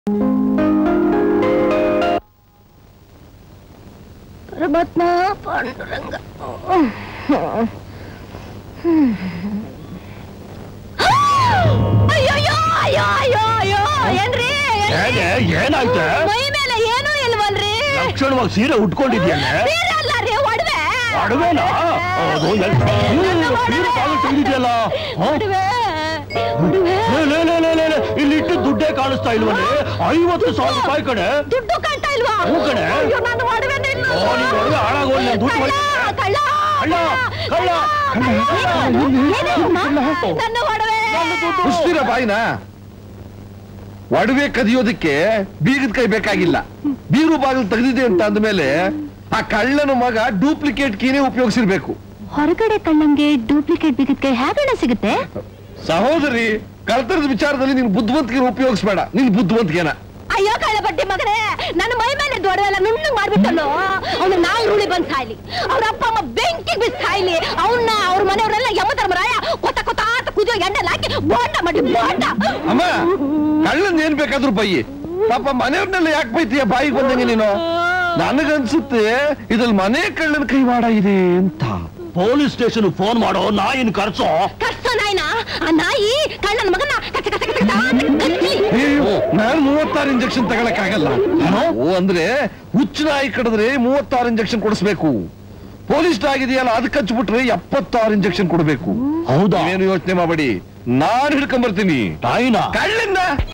ಪರಮಾತ್ಮ ಪಾಂಡುರಂಗ ಅಯ್ಯಯ್ಯೋ ಅಯ್ಯೋ ಅಯ್ಯೋ ಅಯ್ಯೋ ಏನ್ರಿ ಹೇಗೆ ಏನಾಯ್ತೆ ಮೈ ಮೇಲೆ ಏನೂ ಇಲ್ವಲ್ರಿ ಲಕ್ಷಣವಾಗಿ ಸೀರೆ ಉಟ್ಕೊಂಡಿದ್ಯಲ್ಲ ಸೀರೆ ಅಲ್ಲ ರೀ ಒಡವೆ ಅಡವೇನಾ ಅದು ಎಲ್- ನನ್ನ ಹ್ಮ್, ಒಡವೆ. ಸೀರೆ ಬಾಗಿಲು ತೆಗ್ದಿದ್ಯಲ್ಲ ಹ? ಒಡವೆ ಒಡವೆ ಲೇ, ಲೇ, ಲೇ, ಲೇ, ಲೇ, ಲೇ, ಇಲ್ಲಿ ಇಟ್ಟು ದುಡ್ಡೇ ಕಾಣಿಸ್ತಾ ಇಲ್ವಲ್ಲಿ ಐವತ್ತು ಸಾವಿರ ರೂಪಾಯಿ ಕಡೆ ದುಡ್ಡು ಕಾಣ್ತಾ ಇಲ್ವಾ ಹ್ಞೂ ಕಣೆ. ಅಯ್ಯೋ ನನ್ನ ಒಡವೆನೇ ಇಲ್ಲ ಓ, ನಿನ್ ಒಡವೆ ಹಾಳಾಗೋಲ್ಲ, ನಾನ್ ದುಡ್ಡು ಕಳ್ಳ, ಹೋಯ್ತು. ಕಳ್ಳ, ಕಳ್ಳ, ಕಳ್ಳ, ಏನೇ ಅಮ್ಮ? ನನ್ನ ಒಡವೆ ಮುಸ್ತಿರ ಬಾಯಿನ ಒಡವೆ ಕದಿಯೋದಕ್ಕೆ ಬೀಗದ ಕೈ ಬೇಕಾಗಿಲ್ಲ ಬೀರು ಬಾಗಿಲು ತೆಗೆದಿದೆ ಅಂತ ಅಂದ್ಮೇಲೆ ಆ ಕಳ್ಳನ ಮಗ ಡೂಪ್ಲಿಕೇಟ್ ಕೀನೇ ಉಪಯೋಗಿಸಿರ್ಬೇಕು ಹೊರಗಡೆ ಕಳ್ಳಂಗೆ ಡೂಪ್ಲಿಕೇಟ್ ಬಿಗಿದ್ಕೆ ಹೇಗಣ್ಣ ಸಿಗುತ್ತೆ ಸಹೋದರಿ ಕಳ್ತನದ ವಿಚಾರದಲ್ಲಿ ನೀನ್ ಬುದ್ಧಿವಂತಿಕೆ ಉಪಯೋಗಿಸ್ಬೇಡ ನಿನ್ ಬುದ್ಧಿವಂತಿಕೆನ ಅಯ್ಯೋ ಕಳ್ಳ ಬಟ್ಟೆ ಮಗನೇ ನನ್ನ ಮೈ ಮೇಲೆ ದೊಡ್ಡ ಎಲ್ಲ ನುಣ್ಣಗ್ ಮಾಡ್ಬಿಟ್ಟಲ್ಲೋ ಅವನು ನಾಯಿ ರೂಳಿ ಬಂದ್ ಸಾಯ್ಲಿ ಅವ್ರ ಅಪ್ಪ ಅಮ್ಮ ಬೆಂಕಿ ಬಿಸ್ ಸಾಯ್ಲಿ ಅವನ್ನ ಅವ್ರ ಮನೆಯವರೆಲ್ಲ ಯಮಧರ್ಮರಾಯ ಕೊತ್ತ ಕೊತ್ತ ಅಂತ ಕುದಿಯೋ ಎಣ್ಣೆಲ್ ಹಾಕಿ ಬೋಂಡ ಮಾಡಿ ಬೋಂಡ ಅಮ್ಮ ಕಳ್ಳನ್ ಏನ್ ಬೇಕಾದ್ರೂ ಬೈಯಿ ಪಾಪ ಮನೆಯವ್ರನ್ನೆಲ್ಲ ಯಾಕೆ ಬೈತೀಯ ಬಾಯಿಗೆ ಬಂದಂಗೆ ನೀನು ನನಗನ್ಸುತ್ತೆ ಇದ್ರಲ್ಲಿ ಮನೆ ಕಳ್ಳನ ಕೈವಾಡ ಇದೆ ಅಂತ ಪೊಲೀಸ್ ಸ್ಟೇಷನ್ ಫೋನ್ ಮಾಡೋ ನಾಯಿನ ಕರ್ಸೋ ಕಷ್ಟ ನಾಯಿನ ಆ ನಾಯಿ ಕಳ್ಳನ ಮಗನ ಕಚ್ಚ ಕಚ್ಚ ಕಚ್ಚ ಕಚ್ಚ ಅಂತ ಕಚ್ಲಿ ಅಯ್ಯೋ, ನಾನ್ ಮೂವತ್ತಾರು ಇಂಜೆಕ್ಷನ್ ತಗೊಳಕ್ಕಾಗಲ್ಲ ಓ ಅಂದ್ರೆ ಹುಚ್ಚು ನಾಯಿ ಕಡಿದ್ರೆ ಮೂವತ್ತಾರು ಇಂಜೆಕ್ಷನ್ ಕೊಡಿಸ್ಬೇಕು ಪೊಲೀಸ್ ಆಗಿದೆಯಲ್ಲ ಅದಕ್ಕೆ ಹಚ್ಬಿಟ್ರೆ ಎಪ್ಪತ್ತಾರು ಇಂಜೆಕ್ಷನ್ ಕೊಡ್ಬೇಕು ಹೌದಾ ಏನು ಯೋಚನೆ ಮಾಡಬೇಡಿ ನಾನ್ ಹಿಡ್ಕೊಂಡ್ ಬರ್ತೀನಿ ನಾಯಿನ ಕಳ್ಳಿಂದ